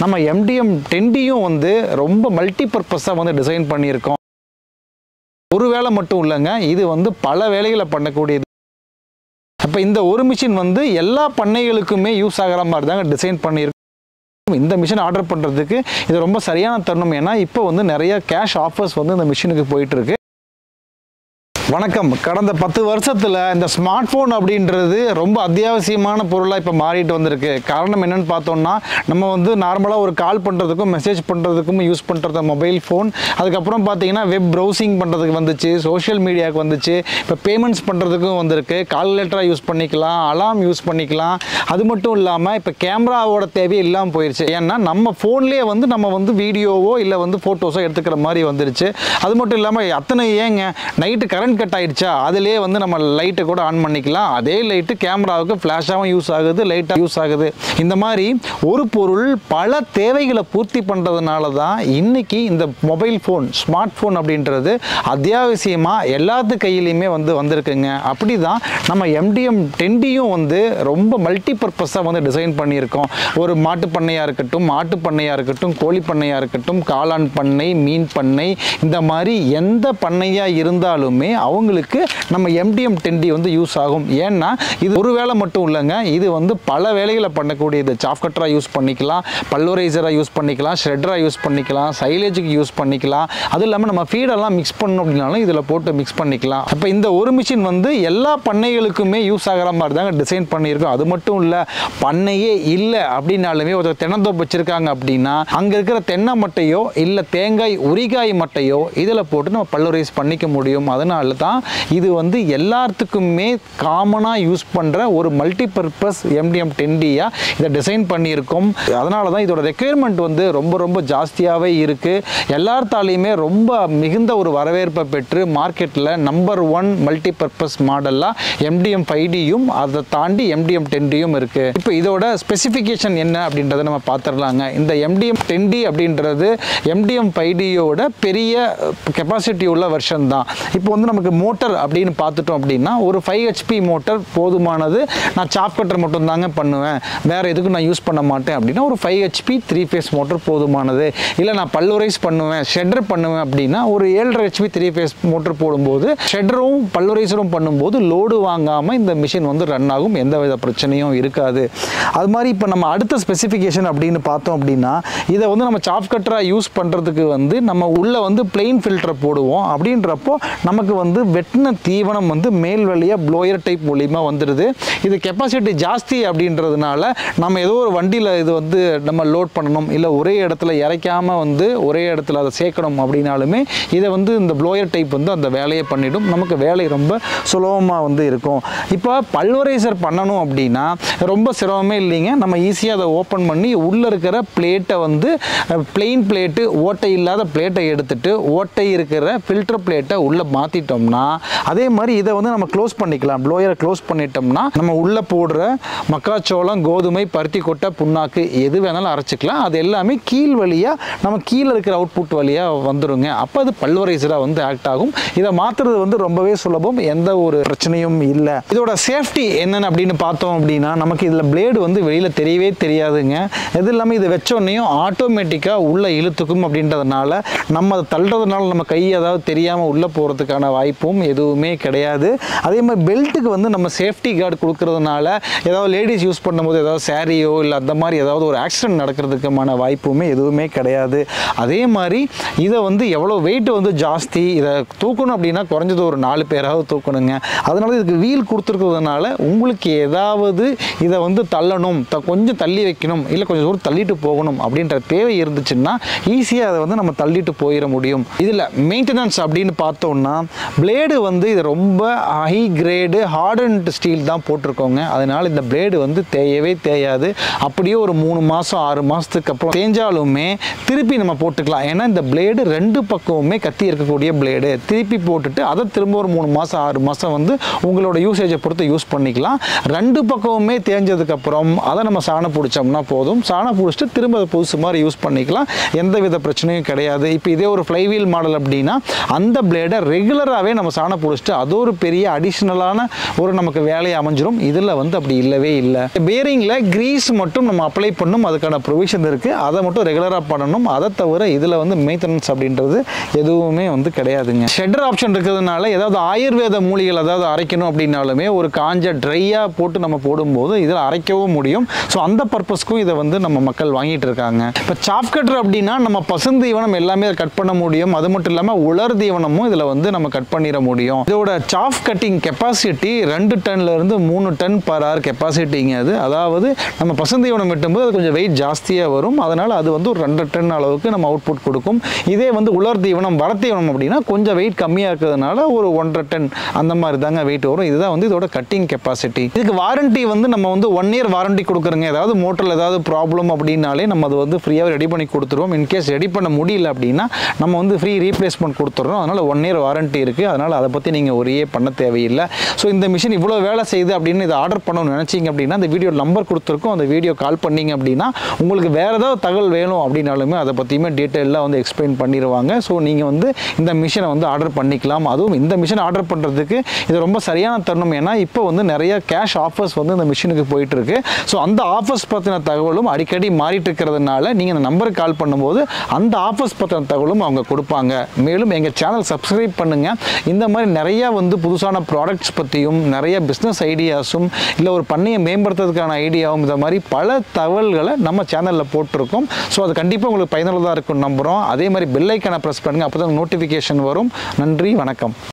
நம்ம எம்டிஎம் டென்டியும் வந்து ரொம்ப மல்டி பர்பஸாக வந்து டிசைன் பண்ணியிருக்கோம் ஒரு வேலை மட்டும் இல்லைங்க இது வந்து பல வேலைகளை பண்ணக்கூடியது அப்போ இந்த ஒரு மிஷின் வந்து எல்லா பண்ணைகளுக்குமே யூஸ் ஆகிற மாதிரி தாங்க டிசைன் பண்ணியிருக்கோம் இந்த மிஷின் ஆர்டர் பண்ணுறதுக்கு இது ரொம்ப சரியான தருணம் ஏன்னா இப்போ வந்து நிறைய கேஷ் ஆஃபர்ஸ் வந்து இந்த மிஷினுக்கு போயிட்டு இருக்கு வணக்கம் கடந்த பத்து வருஷத்தில் இந்த ஸ்மார்ட் ஃபோன் அப்படின்றது ரொம்ப அத்தியாவசியமான பொருளாக இப்போ மாறிட்டு வந்திருக்கு காரணம் என்னன்னு பார்த்தோம்னா நம்ம வந்து நார்மலாக ஒரு கால் பண்ணுறதுக்கும் மெசேஜ் பண்ணுறதுக்கும் யூஸ் பண்ணுறது மொபைல் ஃபோன் அதுக்கப்புறம் பார்த்தீங்கன்னா வெப் ப்ரௌசிங் பண்ணுறதுக்கு வந்துச்சு சோஷியல் மீடியாவுக்கு வந்துச்சு இப்போ பேமெண்ட்ஸ் பண்ணுறதுக்கும் வந்திருக்கு கால்குலேட்டராக யூஸ் பண்ணிக்கலாம் அலாம் யூஸ் பண்ணிக்கலாம் அது மட்டும் இல்லாமல் இப்போ கேமராவோட தேவையே இல்லாமல் போயிடுச்சு ஏன்னா நம்ம ஃபோன்லேயே வந்து நம்ம வந்து வீடியோவோ இல்லை வந்து ஃபோட்டோஸோ எடுத்துக்கிற மாதிரி வந்துருச்சு அது மட்டும் இல்லாமல் அத்தனை ஏங்க நைட்டு கரண்ட் கட் ஆயிடுச்சா அதிலே வந்து நம்ம லைட்டை கூட ஆன் பண்ணிக்கலாம் அதே லைட்டு கேமராவுக்கு ஃப்ளாஷாகவும் யூஸ் ஆகுது லைட்டாக யூஸ் ஆகுது இந்த மாதிரி ஒரு பொருள் பல தேவைகளை பூர்த்தி பண்ணுறதுனால தான் இன்னைக்கு இந்த மொபைல் ஃபோன் ஸ்மார்ட் ஃபோன் அப்படின்றது அத்தியாவசியமாக எல்லாத்து கையிலையுமே வந்து வந்திருக்குங்க அப்படி தான் நம்ம எம்டிஎம் டென்டியும் வந்து ரொம்ப மல்டி பர்பஸாக வந்து டிசைன் பண்ணியிருக்கோம் ஒரு மாட்டு பண்ணையாக இருக்கட்டும் மாட்டு பண்ணையாக இருக்கட்டும் கோழி பண்ணையாக இருக்கட்டும் காளான் பண்ணை மீன் பண்ணை இந்த மாதிரி எந்த பண்ணையாக இருந்தாலுமே அவங்களுக்கு நம்ம எம்டிஎம் டென்டி வந்து யூஸ் ஆகும் ஏன்னா இது ஒரு வேலை மட்டும் இல்லைங்க இது வந்து பல வேலைகளை பண்ணக்கூடியது சாஃப் கட்டராக யூஸ் பண்ணிக்கலாம் பல்வரைசராக யூஸ் பண்ணிக்கலாம் ஷ்ரெட்டராக யூஸ் பண்ணிக்கலாம் சைலேஜுக்கு யூஸ் பண்ணிக்கலாம் அதுவும் இல்லாமல் நம்ம ஃபீடெல்லாம் மிக்ஸ் பண்ணணும் அப்படின்னாலும் இதில் போட்டு மிக்ஸ் பண்ணிக்கலாம் அப்போ இந்த ஒரு மிஷின் வந்து எல்லா பண்ணைகளுக்குமே யூஸ் ஆகிற மாதிரி தாங்க டிசைன் பண்ணியிருக்கோம் அது மட்டும் இல்லை பண்ணையே இல்லை அப்படின்னாலுமே ஒருத்தர் தென்னந்தோப்பு வச்சுருக்காங்க அப்படின்னா அங்கே இருக்கிற தென்னை மட்டையோ இல்லை தேங்காய் உரிகாய் மட்டையோ இதில் போட்டு நம்ம பல்வரைஸ் பண்ணிக்க முடியும் அதனால தான் இது வந்து எல்லாத்துக்குமே காமனாக யூஸ் பண்ணுற ஒரு மல்டி பர்பஸ் எம்டிஎம் டென்டியாக இதை டிசைன் பண்ணியிருக்கோம் அதனால தான் இதோட ரெக்குயர்மெண்ட் வந்து ரொம்ப ரொம்ப ஜாஸ்தியாகவே இருக்குது எல்லாத்தாலையுமே ரொம்ப மிகுந்த ஒரு வரவேற்பை பெற்று மார்க்கெட்டில் நம்பர் ஒன் மல்டி பர்பஸ் மாடலாக எம்டிஎம் ஃபைவ் டியும் அதை தாண்டி எம்டிஎம் டென் டியும் இருக்குது இப்போ இதோட ஸ்பெசிஃபிகேஷன் என்ன அப்படின்றத நம்ம பார்த்துடலாங்க இந்த எம்டிஎம் டென் டி அப்படின்றது எம்டிஎம் ஃபைவ் டியோட பெரிய கெப்பாசிட்டி உள்ள வெர்ஷன் தான் இப்போ வந்து நமக்கு மோட்டர் அப்படின்னு பார்த்துட்டோம் அப்படின்னா ஒரு ஃபைவ் ஹெச்பி மோட்டர் போதுமானது நான் சாப் கட்டர் மட்டும் தாங்க பண்ணுவேன் வேறு எதுக்கும் நான் யூஸ் பண்ண மாட்டேன் அப்படின்னா ஒரு five HP three phase motor போதுமானது இல்லை நான் பல்லுரைஸ் பண்ணுவேன் ஷெட்டர் பண்ணுவேன் அப்படின்னா ஒரு ஏழரை ஹெச்பி த்ரீ ஃபேஸ் மோட்டர் போடும்போது ஷெட்டரும் பல்லுரைசரும் பண்ணும்போது லோடு வாங்காமல் இந்த மிஷின் வந்து ரன் ஆகும் எந்த வித பிரச்சனையும் இருக்காது அது மாதிரி இப்போ நம்ம அடுத்த ஸ்பெசிஃபிகேஷன் அப்படின்னு பார்த்தோம் அப்படின்னா இதை வந்து நம்ம சாப் கட்டராக யூஸ் பண்ணுறதுக்கு வந்து நம்ம உள்ள வந்து பிளெயின் ஃபில்டரை போடுவோம் அப்படின்றப்போ நமக்கு வந்து வெட்டின தீவனம் வந்து மேல் வழியாக ப்ளோயர் டைப் மூலிமா வந்துடுது இது கெப்பாசிட்டி ஜாஸ்தி அப்படின்றதுனால நம்ம ஏதோ ஒரு வண்டியில் இது வந்து நம்ம லோட் பண்ணணும் இல்லை ஒரே இடத்துல இறைக்காம வந்து ஒரே இடத்துல அதை சேர்க்கணும் அப்படின்னாலுமே இதை வந்து இந்த ப்ளோயர் டைப் வந்து அந்த வேலையை பண்ணிடும் நமக்கு வேலை ரொம்ப சுலபமாக வந்து இருக்கும் இப்போ பல்வரைசர் பண்ணணும் அப்படின்னா ரொம்ப சிரமமே இல்லைங்க நம்ம ஈஸியாக அதை ஓப்பன் பண்ணி உள்ளே இருக்கிற பிளேட்டை வந்து பிளெயின் பிளேட்டு ஓட்டை இல்லாத பிளேட்டை எடுத்துட்டு ஓட்டை இருக்கிற ஃபில்டர் பிளேட்டை உள்ளே மாற்றிட்டோம்னா அதே மாதிரி இதை வந்து நம்ம க்ளோஸ் பண்ணிக்கலாம் ப்ளோயரை க்ளோஸ் பண்ணிட்டோம்னா நம்ம உள்ளே போடுற மக்காச்சோளம் கோதுமை பருத்தி கொட்டை புண்ணாக்கு எது வேணாலும் அரைச்சிக்கலாம் அது எல்லாமே கீழ் வழியாக நம்ம கீழே இருக்கிற அவுட்புட் வழியாக வந்துருங்க அப்போ அது பல்வரைசராக வந்து ஆக்ட் ஆகும் இதை மாற்றுறது வந்து ரொம்பவே சுலபம் எந்த ஒரு பிரச்சனையும் இல்லை இதோட சேஃப்டி என்னென்னு அப்படின்னு பார்த்தோம் அப்படின்னா நமக்கு இதில் பிளேடு வந்து வெளியில் தெரியவே தெரியாதுங்க இது இல்லாமல் இது வச்சோடனையும் ஆட்டோமேட்டிக்காக உள்ளே இழுத்துக்கும் அப்படின்றதுனால நம்ம அதை தள்ளுறதுனால நம்ம கை ஏதாவது தெரியாமல் உள்ளே போகிறதுக்கான வாய்ப்பும் எதுவுமே கிடையாது அதே மாதிரி பெல்ட்டுக்கு வந்து நம்ம சேஃப்டி கார்டு கொடுக்கறதுனால ஏதாவது லேடிஸ் யூஸ் பண்ணும்போது ஏதாவது சாரியோ இல்லை அந்த மாதிரி ஏதாவது ஒரு ஆக்சிடென்ட் நடக்கிறதுக்குமான வாய்ப்புமே எதுவுமே கிடையாது அதே மாதிரி இதை வந்து எவ்வளோ வெயிட் வந்து ஜாஸ்தி இதை தூக்கணும் அப்படின்னா குறைஞ்சது ஒரு நாலு பேராவது தூக்கணுங்க அதனால இதுக்கு வீல் கொடுத்துருக்கிறதுனால உங்களுக்கு ஏதாவது இதை வந்து தள்ளணும் த கொஞ்சம் தள்ளி வைக்கணும் இல்லை கொஞ்சம் தூரம் தள்ளிட்டு போகணும் அப்படின்ற தேவை இருந்துச்சுன்னா ஈஸியாக அதை வந்து நம்ம தள்ளிட்டு போயிட முடியும் இதில் மெயின்டெனன்ஸ் அப்படின்னு பார்த்தோம்னா பிளேடு வந்து இது ரொம்ப ஹை கிரேடு ஹார்டன்ட் ஸ்டீல் தான் போட்டிருக்கோங்க அதனால் இந்த பிளேடு வந்து தேயவே தேயாது அப்படியே ஒரு மூணு மாதம் ஆறு மாதத்துக்கு அப்புறம் தேஞ்சாலுமே திருப்பி நம்ம போட்டுக்கலாம் ஏன்னா இந்த பிளேடு ரெண்டு பக்கமுமே கத்தி இருக்கக்கூடிய பிளேடு திருப்பி போட்டுட்டு அதை திரும்ப ஒரு மூணு மாதம் ஆறு மாதம் வந்து உங்களோட யூசேஜை பொறுத்து யூஸ் பண்ணிக்கலாம் ரெண்டு பக்கமுமே தேஞ்சதுக்கப்புறம் அதை நம்ம சாணம் பிடிச்சோம்னா போதும் சாணம் பிடிச்சிட்டு திரும்ப அதை புதுசு மாதிரி யூஸ் பண்ணிக்கலாம் எந்த வித பிரச்சனையும் கிடையாது இப்போ இதே ஒரு ஃப்ளைவீல் மாடல் அப்படின்னா அந்த பிளேடை ரெகுலராகவே நம்ம சாணம் பிடிச்சிட்டு அது ஒரு பெரிய அடிஷ்னலான ஒரு நமக்கு வேலையை அமைஞ்சிரும் இதில் வந்து அப்படி இல்லவே இல்லை பேரிங்கில் கிரீஸ் மட்டும் நம்ம அப்ளை பண்ணும் அதுக்கான ப்ரொவிஷன் இருக்குது அதை மட்டும் ரெகுலராக பண்ணணும் அதை தவிர இதில் வந்து மெயின்டெனன்ஸ் அப்படின்றது எதுவுமே வந்து கிடையாதுங்க ஷெட்டர் ஆப்ஷன் இருக்கிறதுனால ஏதாவது ஆயுர்வேத மூலிகள் அதாவது அரைக்கணும் அப்படின்னாலுமே ஒரு காஞ்ச ட்ரையாக போட்டு நம்ம போடும்போது இதில் அரைக்கவும் முடியும் ஸோ அந்த பர்பஸ்க்கும் இதை வந்து நம்ம மக்கள் வாங்கிட்டு இருக்காங்க இப்போ சாப் கட்டர் அப்படின்னா நம்ம பசுந்தீவனம் எல்லாமே கட் பண்ண முடியும் அது மட்டும் இல்லாமல் உலர் தீவனமும் இதில் வந்து நம்ம கட் பண்ணிட முடியும் இதோட சாஃப் கட்டிங் கெப்பாசிட்டி ரெண்டு டன்ல இருந்து மூணு டன் பர் ஆர் கெப்பாசிட்டிங்க அது அதாவது நம்ம பசுந்தீவனம் வெட்டும்போது அது கொஞ்சம் வெயிட் ஜாஸ்தியாக வரும் அதனால் அது வந்து ஒரு ரெண்டு டன் அளவுக்கு நம்ம அவுட்புட் கொடுக்கும் இதே வந்து உலர் தீவனம் வரத்தீவனம் அப்படின்னா கொஞ்சம் வெயிட் கம்மியாக இருக்கிறதுனால ஒரு ஒன்றரை டன் அந்த மாதிரி தாங்க வெயிட் வரும் இதுதான் வந்து இதோட கட்டிங் கெப்பாசிட்டி இதுக்கு வாரண்டி வந்து நம்ம வந்து ஒன் இயர் வாரண்டி கொடுக்குறோங்க ஏதாவது மோட்டரில் ஏதாவது ப்ராப்ளம் அப்படின்னாலே நம்ம அது வந்து ஃப்ரீயாக ரெடி பண்ணி கொடுத்துருவோம் இன்கேஸ் ரெடி பண்ண முடியல அப்படின்னா நம்ம வந்து ஃப்ரீ ரீப்ளேஸ்மெண்ட் கொடுத்துட்றோம் அதனால் ஒன் இயர் வாரண்டி இருக்குது அதனால் அதை பற்றி நீங்கள் ஒரே பண்ண தேவையில்லை ஸோ இந்த மிஷின் இவ்வளோ வேலை செய்யுது அப்படின்னு இதை ஆர்டர் பண்ணணும்னு நினச்சிங்க அப்படின்னா அந்த வீடியோ நம்பர் கொடுத்துருக்கோம் அந்த வீடியோ கால் பண்ணீங்க அப்படின்னா உங்களுக்கு வேறு ஏதாவது தகவல் வேணும் அப்படின்னாலுமே அதை பற்றியுமே டீட்டெயிலாக வந்து எக்ஸ்பிளைன் பண்ணிடுவாங்க ஸோ நீங்கள் வந்து இந்த மிஷினை வந்து ஆர்டர் பண்ணிக்கலாம் அதுவும் இந்த மிஷின் ஆர்டர் பண்ணுறதுக்கு இது ரொம்ப சரியான தருணம் ஏன்னா இப்போ வந்து நிறைய கேஷ் ஆஃபர்ஸ் வந்து இந்த மிஷினுக்கு போயிட்டு இருக்கு ஸோ அந்த ஆஃபர்ஸ் பற்றின தகவலும் அடிக்கடி மாறிட்டு இருக்கிறதுனால நீங்கள் இந்த நம்பருக்கு கால் பண்ணும்போது அந்த ஆஃபர்ஸ் பற்றின தகவலும் அவங்க கொடுப்பாங்க மேலும் எங்கள் சேனல் சப்ஸ்கிரைப் பண்ணுங்க இந்த மாதிரி நிறைய வந்து புதுசான ப்ராடக்ட்ஸ் பற்றியும் நிறைய பிஸ்னஸ் ஐடியாஸும் இல்லை ஒரு பண்ணையை மேம்படுத்துறதுக்கான ஐடியாவும் இந்த மாதிரி பல தகவல்களை நம்ம சேனலில் போட்டிருக்கோம் ஸோ அது கண்டிப்பாக உங்களுக்கு பயனுள்ளதாக இருக்கும் நம்புகிறோம் அதே மாதிரி பெல் ஐக்கானை ப்ரெஸ் பண்ணுங்கள் அப்போ தான் நோட்டிஃபிகேஷன் வரும் நன்றி வணக்கம்